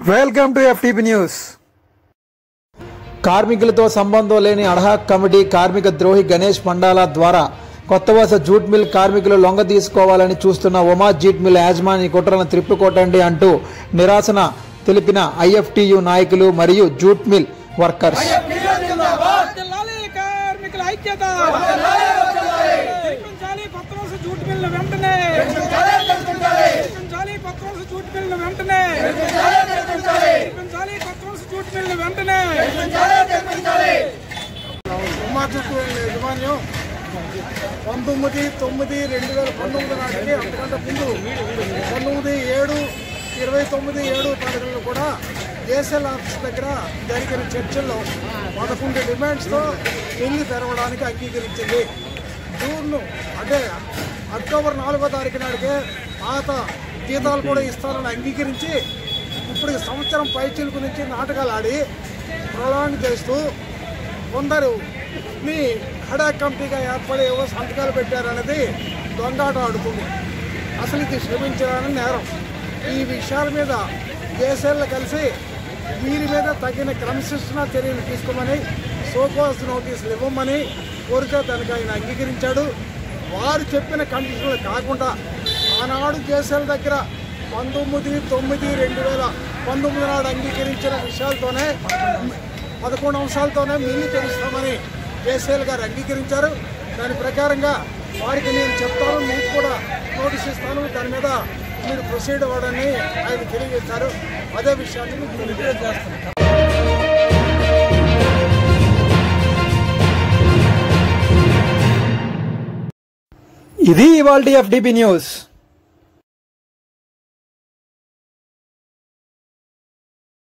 welcome to FTP news కార్మికులతో సంబంధం లేని అడహాక్ కమిటీ కార్మిక ద్రోహి గణేష్ పండాల ద్వారా కొత్త వలస జూట్ మిల్ కార్మికులు లొంగ తీసుకోవాలని చూస్తున్న ఉమా జూట్ మిల్ యాజమాని కుట్రలను త్రిప్పుకోటండి అంటూ నిరాశన తెలిపిన ఐఎఫ్టియు నాయకులు మరియు జూట్ మిల్ వర్కర్స్ వర్ధిల్లాలి కార్మికుల ఐక్యత తెప్పించాలి కొత్త రోజు జూట్ మిల్లు వెంటనే తెప్పించాలి కొత్త రోజు జూట్ మిల్లు వెంటనే తెప్పించాలి కొత్త రోజు జూట్ మిల్లు వెంటనే ఉమాచుట్టు యజమాన్యం పంతొమ్మిది తొమ్మిది రెండు వేల పంతొమ్మిది నాటికి అంతకంటే ముందు పంతొమ్మిది ఏడు ఇరవై తొమ్మిది ఏడు తారీఖుల్లో కూడా జేసీఎల్ ఆఫీస్ దగ్గర జరిగిన చర్చల్లో పదకొండు డిమాండ్స్తో పెళ్లి తెరవడానికి అంగీకరించింది జూన్ అంటే అక్టోబర్ నాలుగో తారీఖు నాటికే పాత జీతాలు కూడా ఇస్తారని అంగీకరించి ఇప్పుడు ఈ సంవత్సరం పైచిలుకు నుంచి నాటకాలు ఆడి ప్రొలాంగ్ చేస్తూ కొందరు మీ హడా కమిటీగా ఏర్పడి ఏవో సంతకాలు పెట్టారనేది దొంగాట ఆడుతుంది అసలు ఇది క్షమించడానికి నేరం ఈ విషయాల మీద జేసీఎల్ కలిసి వీరి మీద తగిన క్రమశిక్షణ చర్యలు తీసుకోమని సోకోస్ నోటీసులు ఇవ్వమని కోరితే దానికి ఆయన అంగీకరించాడు వారు చెప్పిన కండిషన్లు కాకుండా ఆనాడు జేసీఎల్ దగ్గర పంతొమ్మిది తొమ్మిది రెండు వేల పంతొమ్మిది నాడు అంగీకరించిన విషయాలతోనే పదకొండు అంశాలతోనే మిల్లు తెలుస్తామని కేసీఎల్ గారు అంగీకరించారు దాని ప్రకారంగా వారికి నేను చెప్తాను మీకు కూడా నోటీస్ ఇస్తాను దాని మీద మీరు ప్రొసీడ్ అవ్వడని ఆయన తెలియజేశారు అదే విషయాన్ని మీకు తెలియజేస్తున్నాను ఇది ఇవాల్టి ఎఫ్టీపీ న్యూస్